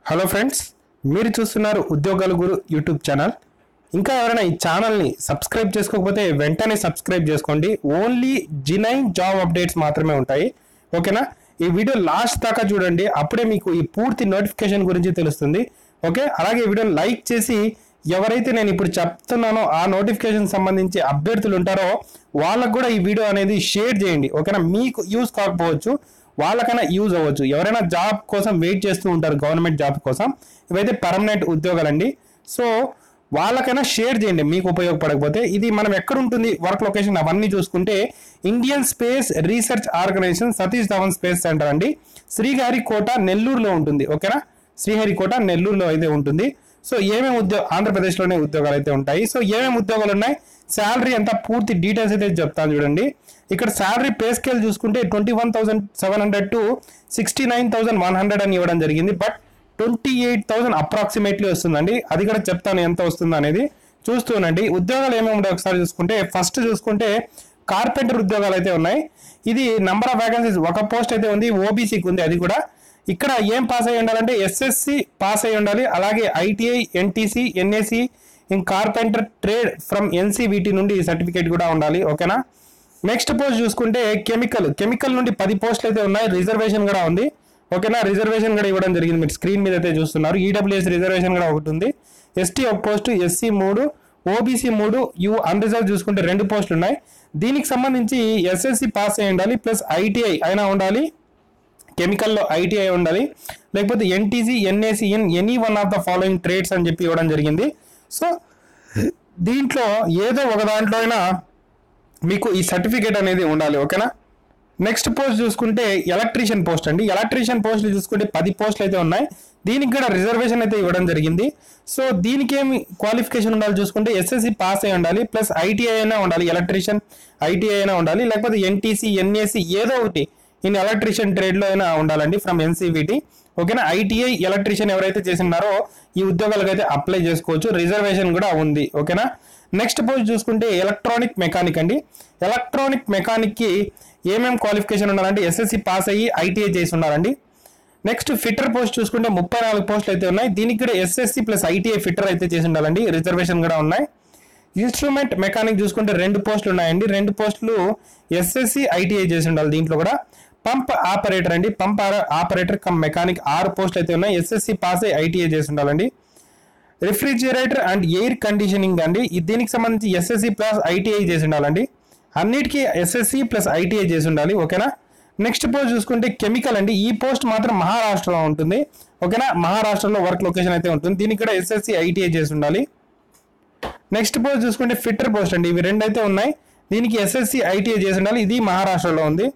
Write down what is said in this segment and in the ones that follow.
hello friends మీరు చూస్తున్నారు ఉద్యోగాల గురు యూట్యూబ్ ఛానల్ ఇంకా ఎవరైనా ఈ ఛానల్ని సబ్స్క్రైబ్ చేసుకోకపోతే వెంటనే సబ్స్క్రైబ్ చేసుకోండి ఓన్లీ జినైన్ జాబ్ అప్డేట్స్ మాత్రమే ఉంటాయి ఓకేనా ఈ వీడియో లాస్ట్ దాకా చూడండి అప్పుడే మీకు ఈ పూర్తి నోటిఫికేషన్ గురించి తెలుస్తుంది ఓకే అలాగే ఈ వీడియోని లైక్ చేసి ఎవరైతే నేను ఇప్పుడు చెప్తున్నానో ఆ నోటిఫికేషన్ సంబంధించి అభ్యర్థులు ఉంటారో వాళ్ళకు కూడా ఈ వీడియో అనేది షేర్ చేయండి ఓకేనా మీకు యూజ్ కాకపోవచ్చు వాళ్ళకైనా యూజ్ అవ్వచ్చు ఎవరైనా జాబ్ కోసం వెయిట్ చేస్తూ ఉంటారు గవర్నమెంట్ జాబ్ కోసం ఇవైతే పర్మనెంట్ ఉద్యోగాలండి సో వాళ్ళకైనా షేర్ చేయండి మీకు ఉపయోగపడకపోతే ఇది మనం ఎక్కడ ఉంటుంది వర్క్ లొకేషన్ అవన్నీ చూసుకుంటే Indian space research organisation Satish Dhawan space centre అండి శ్రీహరికోట నెల్లూరులో ఉంటుంది ఓకేనా శ్రీహరికోట నెల్లూరులో అయితే ఉంటుంది సో ఏమేమి ఉద్యోగ ఆంధ్రప్రదేశ్లోనే ఉద్యోగాలు అయితే ఉంటాయి సో ఏమేమి ఉద్యోగాలు ఉన్నాయి శాలరీ అంతా పూర్తి డీటెయిల్స్ అయితే చెప్తాను చూడండి ఇక్కడ శాలరీ పే స్కేల్ చూసుకుంటే twenty one thousand seven hundred to sixty nine thousand one hundred అని ఇవ్వడం జరిగింది but twenty eight thousand approximately వస్తుందండి అది కూడా చెప్తాను ఎంత వస్తుంది అనేది చూస్తూనండి ఉద్యోగాలు ఏమేమి ఉంటాయి ఒకసారి చూసుకుంటే ఫస్ట్ చూసుకుంటే కార్పెంటర్ ఉద్యోగాలు అయితే ఉన్నాయి ఇది నంబర్ ఆఫ్ వేకెన్సీస్ ఒక పోస్ట్ అయితే ఉంది ఓబీసీకి ఉంది అది కూడా ఇక్కడ ఏం పాస్ అయ్యి ఉండాలంటే ఎస్ఎస్సి పాస్ అయ్యి ఉండాలి అలాగే ITI NTC NAC in carpenter trade from NCVT నుండి సర్టిఫికేట్ కూడా ఉండాలి ఓకేనా నెక్స్ట్ పోస్ట్ చూసుకుంటే కెమికల్ కెమికల్ నుండి పది పోస్టులు అయితే ఉన్నాయి రిజర్వేషన్ కూడా ఉంది ఓకేనా రిజర్వేషన్ కూడా ఇవ్వడం జరిగింది మీరు స్క్రీన్ మీద అయితే చూస్తున్నారు ఈడబ్ల్యూఎస్ రిజర్వేషన్ కూడా ఒకటి ఉంది ఎస్టీ ఒక పోస్టు ఎస్సీ మూడు ఓబీసీ మూడు యూ అన్రిజర్వ్ చూసుకుంటే రెండు పోస్టులు ఉన్నాయి దీనికి సంబంధించి ఎస్ఎస్సి పాస్ అయి ఉండాలి ప్లస్ ఐటీఐ అయినా ఉండాలి కెమికల్లో ఐటీఐ ఉండాలి లేకపోతే NTC NAC in any one of the following trades అని చెప్పి ఇవ్వడం జరిగింది సో దీంట్లో ఏదో ఒక దాంట్లో అయినా మీకు ఈ సర్టిఫికేట్ అనేది ఉండాలి ఓకేనా నెక్స్ట్ పోస్ట్ చూసుకుంటే ఎలక్ట్రీషియన్ పోస్ట్ అండి ఎలక్ట్రీషియన్ పోస్టులు చూసుకుంటే పది పోస్టులు అయితే ఉన్నాయి దీనికి కూడా రిజర్వేషన్ అయితే ఇవ్వడం జరిగింది సో దీనికి ఏమి క్వాలిఫికేషన్ ఉండాలి చూసుకుంటే ఎస్ఎస్సి పాస్ అయి ఉండాలి ప్లస్ ఐటీఐ అయినా ఉండాలి ఎలక్ట్రీషియన్ ఐటీఐ అయినా ఉండాలి లేకపోతే ఎన్టీసీ ఎన్ఏసి ఏదో ఒకటి ఇన్ ఎలక్ట్రీషియన్ ట్రేడ్లో అయినా ఉండాలండి ఫ్రమ్ ఎన్సీవిటి ఓకేనా ఐటీఐ ఎలక్ట్రీషియన్ ఎవరైతే చేసినారో ఈ ఉద్యోగాలకు అయితే అప్లై చేసుకోవచ్చు రిజర్వేషన్ కూడా ఉంది ఓకేనా నెక్స్ట్ పోస్ట్ చూసుకుంటే ఎలక్ట్రానిక్ మెకానిక్ అండి ఎలక్ట్రానిక్ మెకానిక్కి ఏమేమి క్వాలిఫికేషన్ ఉండాలంటే ఎస్ఎస్సి పాస్ అయ్యి ఐటీఐ చేసి ఉండాలండి నెక్స్ట్ ఫిట్టర్ పోస్ట్ చూసుకుంటే ముప్పై నాలుగు పోస్టులు అయితే ఉన్నాయి దీనికి కూడా ఎస్ఎస్సి ప్లస్ ఐటీఐ ఫిట్టర్ అయితే చేసి ఉండాలండి రిజర్వేషన్ కూడా ఉన్నాయి ఇన్స్ట్రుమెంట్ మెకానిక్ చూసుకుంటే రెండు పోస్టులు ఉన్నాయండి రెండు పోస్టులు ఎస్ఎస్సి ఐటీఐ చేసి ఉండాలి దీంట్లో కూడా పంప్ ఆపరేటర్ అండి పంప్ ఆపరేటర్ కమ్ మెకానిక్ ఆరు పోస్టులు అయితే ఉన్నాయి ఎస్ఎస్సి పాస్ అయ్యి ఐటీఐ చేసి ఉండాలండి రిఫ్రిజిరేటర్ అండ్ ఎయిర్ కండిషనింగ్ అండి ఈ- దీనికి సంబంధించి ఎస్ఎస్సి ప్లస్ ఐటీఐ చేసి ఉండాలండి అన్నిటికీ ఎస్ఎస్సి ప్లస్ ఐటీఐ చేసి ఉండాలి ఓకేనా నెక్స్ట్ పోస్ట్ చూసుకుంటే కెమికల్ అండి ఈ పోస్ట్ మాత్రం మహారాష్ట్రలో ఉంటుంది ఓకేనా మహారాష్ట్రలో వర్క్ లొకేషన్ అయితే ఉంటుంది దీనికి కూడా ఎస్ఎస్సి ఐటీఐ చేసి ఉండాలి నెక్స్ట్ పోస్ట్ చూసుకుంటే ఫిట్టర్ పోస్ట్ అండి ఇవి రెండు అయితే ఉన్నాయి దీనికి ఎస్ఎస్సి ఐటీఐ చేసి ఉండాలి ఇది మహారాష్ట్రలో ఉంది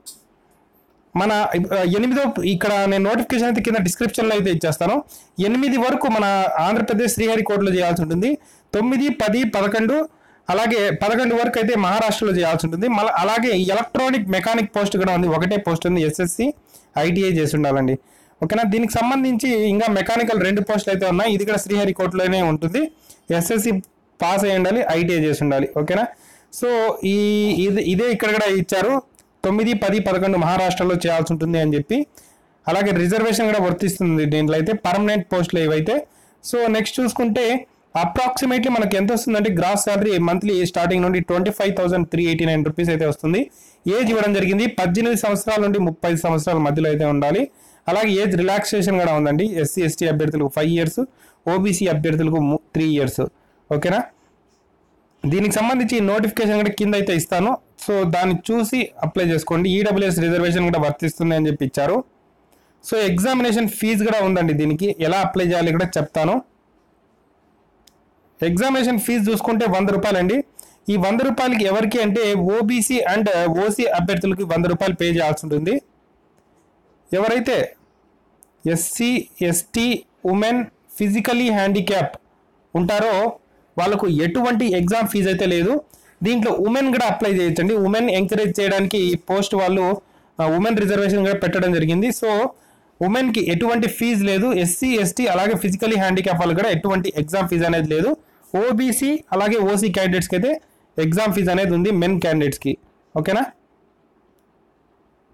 మన ఆ, ఎనిమిదో ఇక్కడ నేను నోటిఫికేషన్ అయితే కింద డిస్క్రిప్షన్లో అయితే ఇచ్చేస్తాను ఎనిమిది వరకు మన ఆంధ్రప్రదేశ్ శ్రీహరికోటలో చేయాల్సి ఉంటుంది తొమ్మిది పది పదకొండు అలాగే పదకొండు వరకు అయితే మహారాష్ట్రలో చేయాల్సి ఉంటుంది మళ్ళీ అలాగే ఎలక్ట్రానిక్ మెకానిక్ పోస్ట్ కూడా ఉంది ఒకటే పోస్ట్ ఉంది ఎస్ఎస్సి ఐటీఐ చేసి ఉండాలండి ఓకేనా దీనికి సంబంధించి ఇంకా మెకానికల్ రెండు పోస్టులు అయితే ఉన్నాయి ఇది కూడా శ్రీహరికోటలోనే ఉంటుంది ఎస్ఎస్సి పాస్ అయ్యి ఉండాలి ఐటీఐ చేసి ఉండాలి ఓకేనా సో ఈ ఇది ఇదే ఇక్కడ కూడా ఇచ్చారు తొమ్మిది పది పదకొండు మహారాష్ట్రలో చేయాల్సి ఉంటుంది అని చెప్పి అలాగే రిజర్వేషన్ కూడా వర్తిస్తుంది దీంట్లో అయితే పర్మనెంట్ పోస్టులు ఏవైతే సో నెక్స్ట్ చూసుకుంటే అప్రాక్సిమేట్లీ మనకి ఎంత వస్తుందంటే గ్రాస్ శాలరీ మంత్లీ స్టార్టింగ్ నుండి twenty five thousand three eighty nine rupees అయితే వస్తుంది ఏజ్ ఇవ్వడం జరిగింది పద్దెనిమిది సంవత్సరాల నుండి ముప్పై సంవత్సరాల మధ్యలో అయితే ఉండాలి అలాగే ఏజ్ రిలాక్సేషన్ కూడా ఉందండి ఎస్సీ ఎస్టీ అభ్యర్థులకు ఫైవ్ ఇయర్స్ ఓబీసీ అభ్యర్థులకు త్రీ ఇయర్స్ ఓకేనా దీనికి సంబంధించి నోటిఫికేషన్ కూడా కింద అయితే ఇస్తాను సో దాన్ని చూసి అప్లై చేసుకోండి ఈడబ్ల్యూఎస్ రిజర్వేషన్ కూడా వర్తిస్తుంది అని చెప్పి ఇచ్చారు సో ఎగ్జామినేషన్ ఫీజు కూడా ఉందండి దీనికి ఎలా అప్లై చేయాలి కూడా చెప్తాను ఎగ్జామినేషన్ ఫీజు చూసుకుంటే వంద రూపాయలండి ఈ వంద రూపాయలకి ఎవరికి అంటే ఓబీసీ అండ్ ఓసీ అభ్యర్థులకి వంద రూపాయలు పే చేయాల్సి ఉంటుంది ఎవరైతే SC ST women physically handicap ఉంటారో వాళ్ళకు ఎటువంటి ఎగ్జామ్ ఫీజు అయితే లేదు దీంట్లో ఉమెన్ కూడా అప్లై చేయొచ్చండి ఉమెన్ ఎంకరేజ్ చేయడానికి ఈ పోస్ట్ వాళ్ళు ఉమెన్ రిజర్వేషన్ కూడా పెట్టడం జరిగింది సో ఉమెన్కి ఎటువంటి ఫీజు లేదు ఎస్సీ ఎస్టీ అలాగే ఫిజికలీ హ్యాండిక్యాప్ వాళ్ళు కూడా ఎటువంటి ఎగ్జామ్ ఫీజు అనేది లేదు ఓబీసీ అలాగే ఓసీ క్యాండిడేట్స్కి అయితే ఎగ్జామ్ ఫీజు అనేది ఉంది మెన్ క్యాండిడేట్స్కి ఓకేనా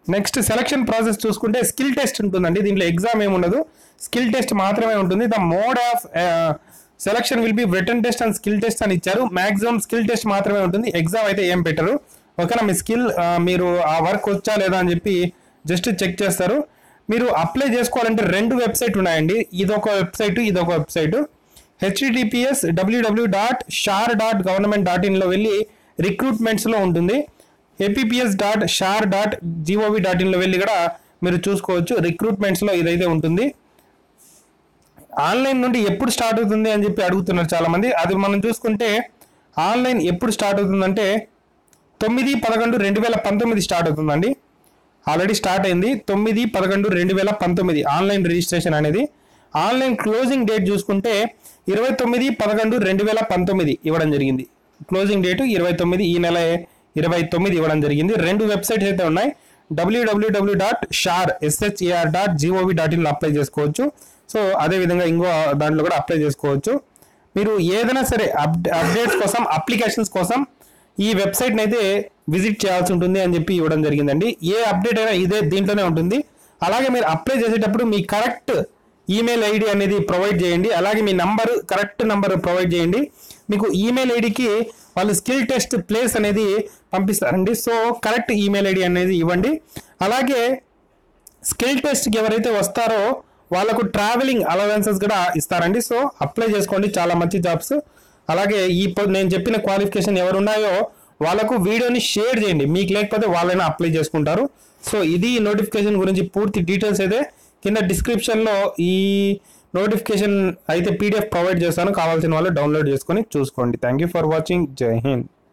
నెక్స్ట్ సెలక్షన్ ప్రాసెస్ చూసుకుంటే స్కిల్ టెస్ట్ ఉంటుందండి దీంట్లో ఎగ్జామ్ ఏమి ఉండదు స్కిల్ టెస్ట్ మాత్రమే ఉంటుంది the mode of selection will be written test and skill test అని ఇచ్చారు మాక్సిమం స్కిల్ టెస్ట్ మాత్రమే ఉంటుంది ఎగ్జామ్ అయితే ఏం పెట్టరు ఓకేనా మీ స్కిల్ మీరు ఆ వర్క్ వచ్చా లేదా అని చెప్పి జస్ట్ చెక్ చేస్తారు మీరు అప్లై చేసుకోవాలంటే రెండు వెబ్సైట్ ఉన్నాయండి ఇదొక వెబ్సైట్ ఇదొక website HTTPS WW dot SHAR dot government dot ఇన్లో వెళ్ళి రిక్రూట్మెంట్స్లో ఉంటుంది APPS dot SHAR dot GOV dot ఇన్లో వెళ్ళి కూడా మీరు చూసుకోవచ్చు రిక్రూట్మెంట్స్లో ఇదైతే ఉంటుంది ఆన్లైన్ నుండి ఎప్పుడు స్టార్ట్ అవుతుంది అని చెప్పి అడుగుతున్నారు చాలా మంది అది మనం చూసుకుంటే ఆన్లైన్ ఎప్పుడు స్టార్ట్ అవుతుందంటే తొమ్మిది పదకొండు రెండు వేల పంతొమ్మిది స్టార్ట్ అవుతుందండి ఆల్రెడీ స్టార్ట్ అయింది తొమ్మిది పదకొండు రెండు వేల పంతొమ్మిది ఆన్లైన్ రిజిస్ట్రేషన్ అనేది ఆన్లైన్ క్లోజింగ్ డేట్ చూసుకుంటే ఇరవై తొమ్మిది పదకొండు రెండు వేల పంతొమ్మిది ఇవ్వడం జరిగింది క్లోజింగ్ డేట్ ఇరవై తొమ్మిది ఈ నెల ఇరవై తొమ్మిది ఇవ్వడం జరిగింది రెండు వెబ్సైట్స్ అయితే ఉన్నాయి WWW dot SHAR SHAR dot GOV dot ఇన్లో అప్లై చేసుకోవచ్చు సో అదే విధంగా ఇంకో దాంట్లో కూడా అప్లై చేసుకోవచ్చు మీరు ఏదైనా సరే అప్ అప్డేట్స్ కోసం అప్లికేషన్స్ కోసం ఈ వెబ్సైట్ని అయితే విజిట్ చేయాల్సి ఉంటుంది అని చెప్పి ఇవ్వడం జరిగిందండి ఏ అప్డేట్ అయినా ఇదే దీంట్లోనే ఉంటుంది అలాగే మీరు అప్లై చేసేటప్పుడు మీ కరెక్ట్ ఈమెయిల్ ఐడి అనేది ప్రొవైడ్ చేయండి అలాగే మీ నంబర్ కరెక్ట్ నంబర్ ప్రొవైడ్ చేయండి మీకు ఈమెయిల్ ఐడికి వాళ్ళు స్కిల్ టెస్ట్ ప్లేస్ అనేది పంపిస్తారండి సో కరెక్ట్ ఈమెయిల్ ఐడి అనేది ఇవ్వండి అలాగే స్కిల్ టెస్ట్కి ఎవరైతే వస్తారో వాళ్ళకు ట్రావెలింగ్ అలవెన్సెస్ కూడా ఇస్తారండి సో అప్లై చేసుకోండి చాలా మంచి జాబ్స్ అలాగే ఈ ప- నేను చెప్పిన క్వాలిఫికేషన్ ఎవరు ఉన్నాయో వాళ్ళకు వీడియోని షేర్ చేయండి మీకు లేకపోతే వాళ్ళైనా అప్లై చేసుకుంటారు సో ఇది నోటిఫికేషన్ గురించి పూర్తి డీటెయిల్స్ అయితే కింద డిస్క్రిప్షన్లో ఈ నోటిఫికేషన్ అయితే పీడిఎఫ్ ప్రొవైడ్ చేస్తాను కావాల్సిన వాళ్ళు డౌన్లోడ్ చేసుకొని చూసుకోండి థ్యాంక్ యూ ఫర్ వాచింగ్ జై హింద్